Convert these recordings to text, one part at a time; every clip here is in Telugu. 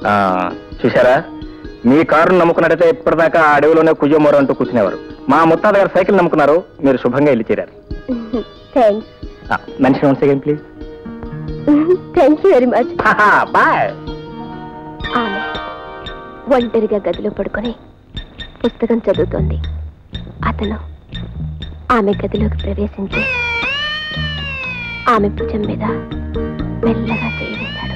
ఆ, చూశారా మీ కారును నమ్ముకున్నట్టయితే ఇప్పటిదాకా ఆ అడవిలోనే కుజమోర అంటూ కూర్చునేవారు మా ముత్తాత గారు సైకిల్ నమ్ముకున్నారు మీరు శుభంగా ఇల్లు చేరారు థ్యాంక్స్ మనిషి one second please thank you very much bye ఆమె ఒంటరిగా గదిలో పడుకొని పుస్తకం చదువుతోంది అతను ఆమె గదిలోకి ప్రవేశించి ఆమె భుజం మీద మెల్లగా చేయి వేశాడు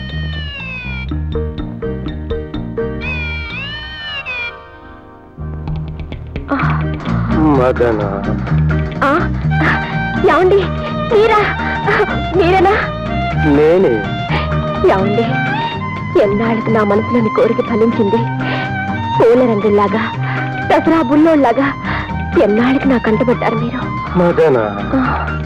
ఆ, మదన ఆ, ఏమండి మీరా మీరేనా నేనే ఏమండి ఎన్నాళ్ళకి నా మనసులోని కోరిక ఫలించింది పూల రంగుల్లాగా దసరా బుల్లోళ్ళలాగా ఎన్నాళ్ళకి నా కంటపడ్డారు మీరు మదన ఆ,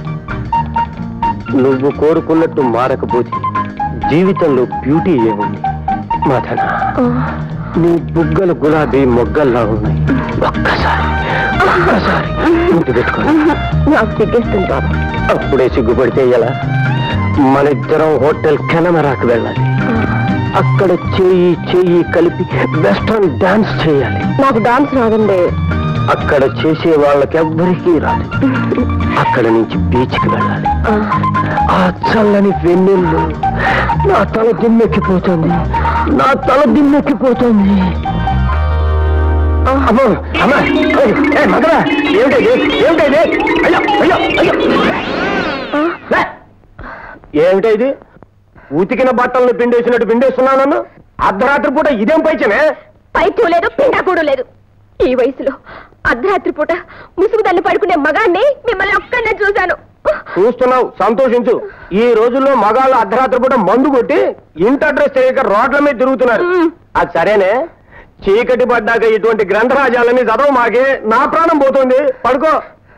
నువ్వు కోరుకున్నట్టు మారకపోతే జీవితంలో బ్యూటీ ఏముంది మదన ఆ, నీ బుగ్గలు గులాబీ మొగ్గల్లా ఉన్నాయి ఒక్కసారి ఒక్కసారి ఇంటి పెట్టుకో నాకు సిగ్గేస్తుంది బాబు అప్పుడే సిగ్గుపడితే ఎలా మన ఇద్దరం హోటల్ కెనమరాకు వెళ్ళాలి అక్కడ చేయి చేయి కలిపి వెస్టర్న్ డాన్స్ చేయాలి నాకు డాన్స్ రాదండి అక్కడ చేసే వాళ్ళకెవ్వరికీ రాదు అక్కడ నుంచి బీచ్కి వెళ్ళాలి ఆ, ఆ చల్లని వెన్నెల్లో నా తల దిమ్మెక్కిపోతుంది నా తల దిమ్మెక్కిపోతుంది అమ్మో, అమ్మా, ఏయ్, ఏయ్, మగరా, ఏమిటది ఏమిటది అయ్యో అయ్యో అయ్యో ఆ, లే. ఏమిటది ఉతికిన బట్టలను పిండేసినట్టు పిండేస్తున్నాను నన్ను అర్ధరాత్రి పూట ఇదేం పైచమే పైచూ లేదు పిండాకూడు లేదు ఈ వయసులో అర్ధరాత్రి పూట ముసుగుదన్ను పడుకునే మగాన్ని మిమ్మల్ని ఒక్కనే చూశాను చూస్తున్నావు సంతోషించు ఈ రోజుల్లో మగాళ్ళు అర్ధరాత్రి పూట మందు కొట్టి ఇంటి అడ్రస్ తెలియక రోడ్ల మీద తిరుగుతున్నారు మ్. అది సరేనే చీకటి పడ్డాక ఇటువంటి గ్రంథరాజాలని చదవు మాకే నా ప్రాణం పోతుంది పడుకో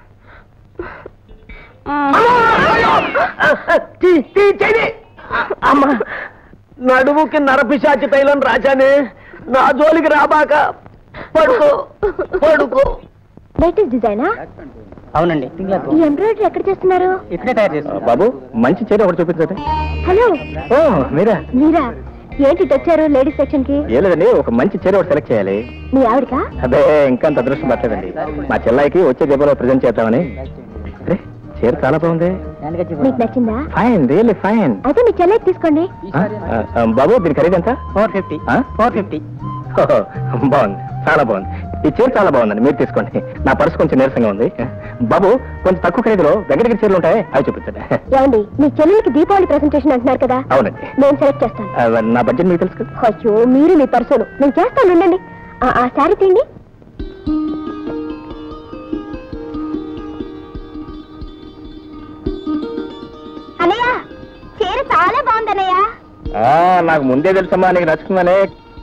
తీ, తీ, చెయ్యి. అమ్మా నడుముకి నరపిశాచి తైలం రాజానే నా జోలికి రాబాక పడుకో పడుకో లేటెస్ట్ డిజైనా అవునండి ఈ ఎంబ్రాయిడరీ ఎక్కడ చేస్తున్నారు ఇక్కడే తయారు చేస్తాను బాబు మంచి చీర ఒకటి చూపించండి హలో ఓ మీరా మీరా ఏంటి ఇటు వచ్చారు లేడీస్ సెక్షన్ కి ఏ లేదండి ఒక మంచి చీర ఒకటి సెలెక్ట్ చేయాలి మీ ఆవిడకా అదే ఇంకా అంత అదృష్టం పట్టలేదండి మా చెల్లాయికి వచ్చే దీపంలో ప్రజెంట్ చేద్దామని అరే, చీర చాలా బాగుంది మీకు నచ్చిందా ఫైన్ రియల్లీ ఫైన్ అయితే మీ చెల్లెకి తీసుకోండి బాబు దీని ఖరీదు ఎంత ఫోర్ ఫిఫ్టీ ఫోర్ ఫిఫ్టీ బాగుంది చాలా బాగుంది ఈ చీర చాలా బాగుందండి మీరు తీసుకోండి నా పర్సు కొంచెం నీరసంగా ఉంది బాబు కొంచెం తక్కువ ఖరీదులో వెంకటగిరి చీరలు ఉంటాయి అవి చూపించండి ఏమండి మీ చెల్లెలకి దీపావళి ప్రెసెంటేషన్ అంటున్నారు కదా అవునండి నేను సెలెక్ట్ చేస్తాను ఆ, నా బడ్జెట్ మీకు తెలుసు కదా అయ్యో మీరు మీ పర్సను నేను చేస్తాను ఉండండి ఆ, ఆ శారీ తీయండి అన్నయ్య చీర చాలా బాగుంది అన్నయ్య ఆ, నాకు ముందే తెలుసమ్మా నీకు నచ్చుతుందనే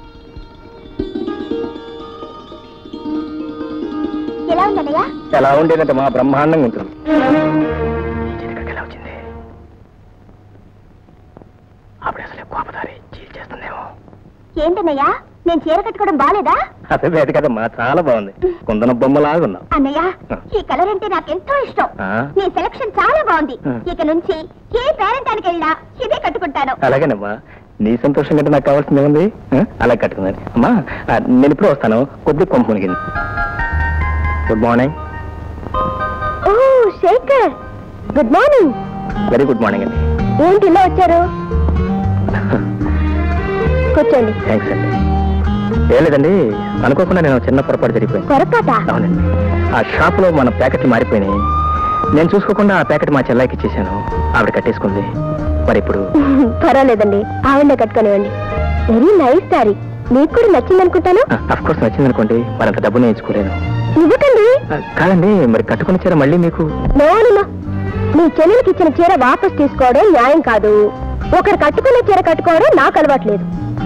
ఎలా ఉంది అన్నయ్య ఎలా ఉండేదంటే మా బ్రహ్మాండంగా ఉంటుంది ఈ చీర ఇక్కడికి ఎలా వచ్చింది అప్పుడు అసలే కోపదారి చీల్ చేస్తుందేమో ఏంటన్నయ్య నేను చీర కట్టుకోవడం బాలేదా అదే లేదు కదమ్మా చాలా బాగుంది కుందన బొమ్మలాగా ఉన్నావు అన్నయ్య ఈ కలర్ అంటే నాకెంతో ఇష్టం ఆ? నీ సెలక్షన్ చాలా బాగుంది ఆ. ఇక నుంచి ఏ పేరెంటానికి వెళ్ళినా ఇదే కట్టుకుంటాను అలాగేనమ్మా నీ సంతోషం కంటే నాకు కావాల్సింది ఉంది అలా కట్టుకుందని అమ్మా ఆ, నేను ఇప్పుడు వస్తాను కొద్ది కొంప మునిగింది గుడ్ మార్నింగ్ ఓ Shekhar good morning very good morning అండి ఏంటి ఇలా వచ్చారు కూర్చోండి థ్యాంక్స్ అండి ఏం లేదండి అనుకోకుండా నేను చిన్న పొరపాటు జరిగిపోయింది పొరపాట అవునండి ఆ షాప్ లో మన ప్యాకెట్లు మారిపోయినాయి నేను చూసుకోకుండా ఆ ప్యాకెట్ మా చెల్లాయికి ఇచ్చేసాను ఆవిడ కట్టేసుకుంది మరి ఇప్పుడు పర్వాలేదండి ఆవిడనే కట్టుకోనివ్వండి వెరీ నైస్ సారీ మీకు కూడా నచ్చింది అనుకుంటాను అఫ్ కోర్స్ నచ్చింది అనుకోండి మరి అంత డబ్బు నేను ఇచ్చుకోలేను ఇవ్వకండి ఆ, కాదండి మరి కట్టుకుని చీర మళ్ళీ మీకు నోనునా మీ చెల్లెలకి ఇచ్చిన చీర వాపస్ తీసుకోవడం న్యాయం కాదు ఒకరు కట్టుకున్న చీర కట్టుకోవడం నాకు అలవాట్లేదు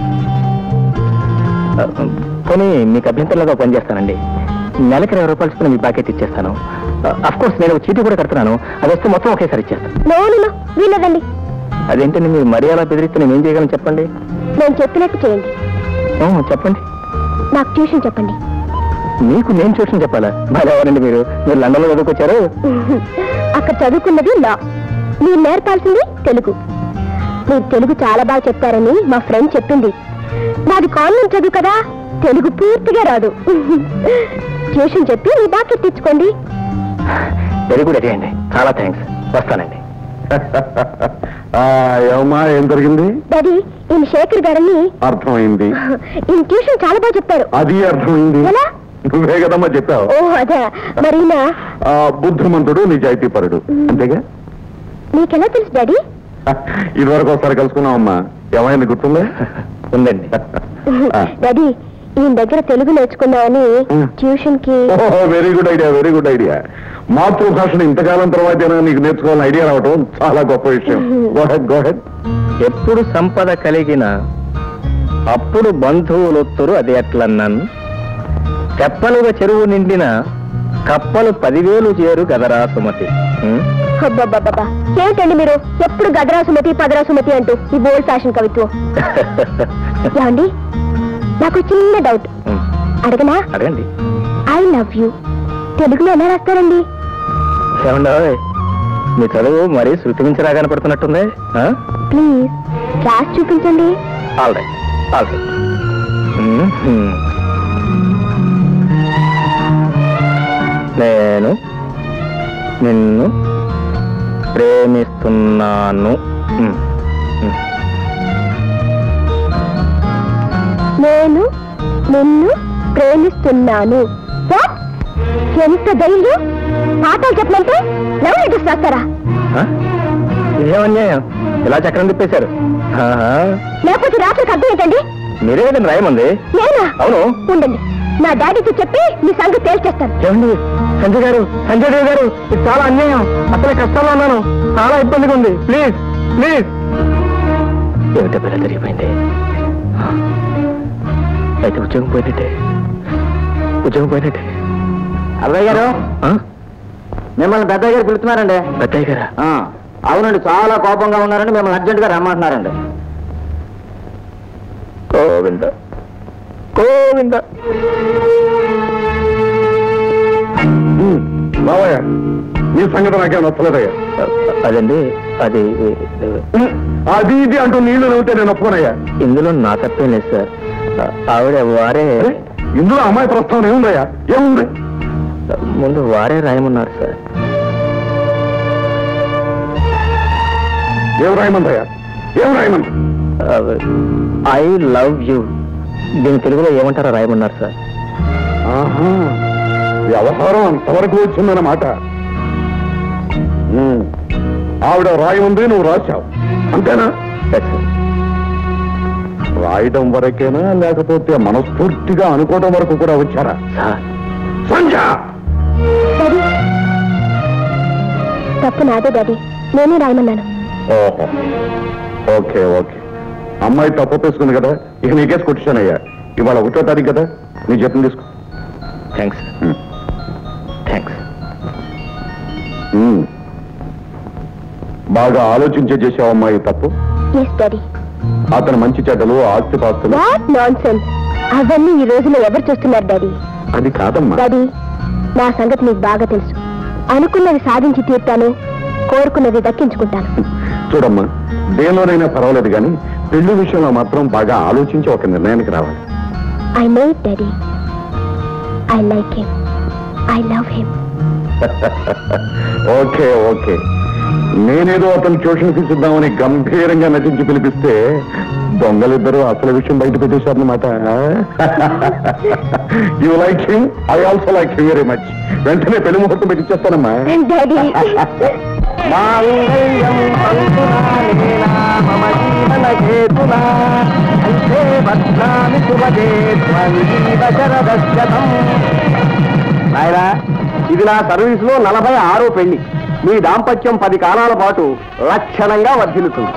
ఆ, పోనీ మీకు అభ్యంతరంలో పని చేస్తానండి నెలకి ఇరవై రూపాయలు చొప్పున మీ ప్యాకెట్ ఇచ్చేస్తాను అఫ్ కోర్స్ నేను చీటీ కూడా కడుతున్నాను అది వస్తే మొత్తం ఒకేసారి ఇచ్చేస్తాను నోనునా వీలదండి అదేంటండి మీరు మరీ అలా బెదిరిస్తే నేను ఏం చేయగలను చెప్పండి నేను చెప్పినట్టు చేయండి ఓ, చెప్పండి నాకు ట్యూషన్ చెప్పండి మీకు నేను ట్యూషన్ చెప్పాలా మరి ఎవరండి మీరు మీరు లండన్లో చదువుకొచ్చారు అక్కడ చదువుకున్నది లా మీరు నేర్పాల్సింది తెలుగు మీరు తెలుగు చాలా బాగా చెప్తారని మా ఫ్రెండ్ చెప్పింది నాది కాన్వెంట్ చదువు కదా తెలుగు పూర్తిగా రాదు ట్యూషన్ చెప్పి మీ బాకీ తెచ్చుకోండి వెరీ గుడ్ అదే అండి చాలా థ్యాంక్స్ వస్తానండి ఏమమ్మా ఏం జరిగింది డాడీ ఈయన శేఖర్ గారని అర్థమైంది ఈయన ట్యూషన్ చాలా బాగా చెప్తారు అది అర్థమైంది ఎలా నువ్వే కదమ్మా చెప్పావు ఓ అదే మరి ఈయన ఆ, బుద్ధిమంతుడు నిజాయితీపరుడు అంతేగా మీకెలా తెలుసు డాడీ ఇదివరకు ఒకసారి కలుసుకున్నావమ్మా ఏమైంది గుర్తుందా ఉందండి ఆ. డాడీ ఈయన దగ్గర తెలుగు నేర్చుకుందామని ఉమ్. ట్యూషన్ కి ఓహో very good idea very good idea మాతృభాషను ఇంతకాలం తర్వాత నీకు నేర్చుకోవాలని ఐడియా రావటం చాలా గొప్ప విషయం గోహెడ్ గోహెడ్ ఎప్పుడు సంపద కలిగిన అప్పుడు బంధువులొత్తురు అది ఎట్లన్నాను తెప్పలుగా చెరువు నిండిన కప్పలు పదివేలు చేరు గదరా సుమతి ఉం? అబ్బబ్బబ్బబ్బా ఏంటండి మీరు ఎప్పుడు గదరా సుమతి పదరా సుమతి అంటూ ఈ బోల్డ్ ఫ్యాషన్ కవిత్వం ఏమండి నాకు చిన్న డౌట్ ఉం. అడగనా అడగండి ఐ లవ్ యూ తెలుగులో ఎలా రాస్తారండి ఏమండోయ్ మీ చదువు మరీ శృతి మించి రాగా కనపడుతున్నట్టుంది ప్లీజ్ రాసి చూపించండి ఆల్ రైట్ ఆల్ రైట్ నేను నిన్ను ప్రేమిస్తున్నాను ఉం. ఉం. నేను నిన్ను ప్రేమిస్తున్నాను What? ఎంత ధైర్యం పాఠాలు చెప్పమంటే లవ్ లెటర్స్ రాస్తారా ఆ? ఇదేమన్యాయం ఇలా చక్రం తిప్పేశారు ఆహా. లేకపోతే రాత్రికి అర్థం ఏంటండి మీరే కదండి రాయమంది నేనా అవును ఉండండి నా డాడీతో చెప్పి మీ సంగతి తేల్చేస్తాను ఏమండి సంజయ్ గారు సంజయ్ దేవ్ గారు ఇది చాలా అన్యాయం అసలే కష్టాల్లో ఉన్నాను చాలా ఇబ్బందిగా ఉంది ప్లీజ్ ప్లీజ్ ఏమిటో పిల్ల జరిగిపోయింది అయితే ఉద్యోగం పోయినట్టే ఉద్యోగం పోయినట్టే అబ్బాయి గారు ఆ? మిమ్మల్ని పెద్దయ్య గారు పిలుస్తున్నారండి పెద్దయ్య గారా ఆ, అవునండి చాలా కోపంగా ఉన్నారండి మిమ్మల్ని అర్జెంట్ గా రమ్మంటున్నారండి గోవింద గోవింద బావయ్య నీ సంగతి నాకేం నచ్చలేదయ్యా అదండి అది అది ఇది అంటూ నీళ్లు నవ్వుతే నేను ఒప్పుకోనయ్యా ఇందులో నా తప్పేం లేదు సార్ ఆవిడ వారే అరే, ఇందులో అమ్మాయి ప్రస్తావన ఏముందయ్యా ఏముంది ముందు వారే రాయమన్నారు సార్ ఏం రాయమందయ్యా ఏం రాయమంది ఐ లవ్ యూ దీని తెలుగులో ఏమంటారో రాయమన్నారు సార్ ఆహా వ్యవహారం అంతవరకు వచ్చిందన్నమాట ఉమ్. ఆవిడ రాయముంది నువ్వు రాశావు అంతేనా That's it. రాయడం వరకేనా లేకపోతే మనస్ఫూర్తిగా అనుకోవడం వరకు కూడా వచ్చారా సార్ సంజ డాడీ తప్పు నాదే డాడీ నేనే రాయమన్నాను ఓహో ఓకే ఓకే అమ్మాయి తప్పు ఒప్పేసుకుంది కదా ఇక నీకేసి కొట్టిశానయ్యా ఇవాళ ఒకటో తారీఖు కదా నీ చెప్పిన తీసుకో థ్యాంక్స్ ఉమ్. థ్యాంక్స్ ఉమ్. బాగా ఆలోచించే చేసావు అమ్మాయి తప్పు ఎస్ డాడీ అతను మంచి చెడ్డలు ఆస్తి పాస్తులు వాట్ నాన్ సెన్స్ అవన్నీ ఈ రోజులో ఎవరు చూస్తున్నారు డాడీ అది కాదమ్మా డాడీ నా సంగతి మీకు బాగా తెలుసు అనుకున్నది సాధించి తీర్తాను కోరుకున్నది దక్కించుకుంటాను చూడమ్మా దేనిలోనైనా పర్వాలేదు కానీ పెళ్లి విషయంలో మాత్రం బాగా ఆలోచించి ఒక నిర్ణయానికి రావాలి I know it daddy I like him I love him okay okay నేనేదో అతను ట్యూషన్ ఫీజు ఇద్దామని గంభీరంగా నటించి పిలిపిస్తే దొంగలిద్దరూ అసలు విషయం బయట పెట్టేశారనమాట you like him I also like him very much వెంటనే పెళ్లి ముహూర్తం పెట్టిచ్చేస్తానమ్మా డాడీ మాంగళ్యం పంతునానేనా మమ జీవన హేతునా కంఠే భద్రామి శుభదే త్వంజీవ శరదశతం నాయనా ఇది నా సర్వీస్ లో నలభై ఆరో పెళ్లి మీ దాంపత్యం పది కాలాల పాటు లక్షణంగా వర్ధిల్లుతుంది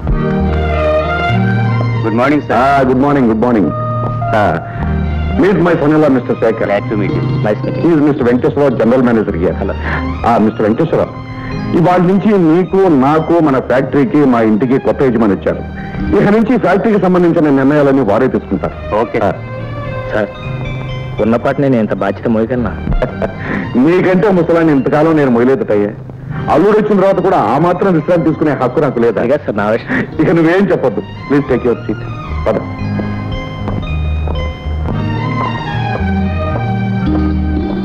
good morning sir good morning good morning meet my son mister Shekhar glad to meet nice meeting is mister Venkateswararao general manager here hello mister Venkateswararao ఇవాళ నుంచి నీకు నాకు మన ఫ్యాక్టరీకి మా ఇంటికి కొత్త యజమాని వచ్చారు ఇక నుంచి ఫ్యాక్టరీకి సంబంధించిన నిర్ణయాలన్నీ వారే తీసుకుంటారు ఓకే సార్ ఉన్నపాటి నేను ఇంత బాధ్యత మోయగలనా నీకంటే ముసలాన్ని ఇంతకాలం నేను మొయలేదటయ్యా అల్లుడు వచ్చిన తర్వాత కూడా ఆ మాత్రం విశ్రాంతి తీసుకునే హక్కు నాకు లేదా అదిగా సార్ నా విషయం ఇక నువ్వేం చెప్పొద్దు ప్లీజ్ టేక్ యువర్ సీట్ పద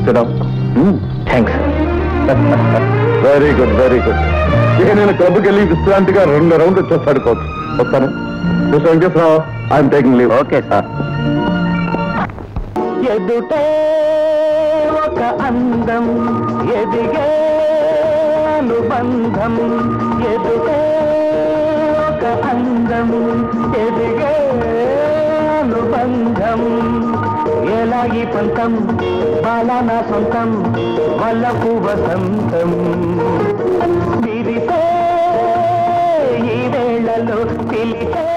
thanks very good very good ఇక నేను క్లబ్కి వెళ్ళి విశ్రాంతిగా రెండు రౌండ్ వచ్చేస్తాడు కోచ్ వస్తాను mister Venkateswararao I'm taking leave okay sir ఎదుటే ఒక అందం ఎదిగే అనుబంధం ఎదుటే ఒక అందం ఎదిగే అనుబంధం ఎలాగి పంతం బాలనా సొంతం వల్లపు వసంతం విరితే ఈ వేళలో పిలితే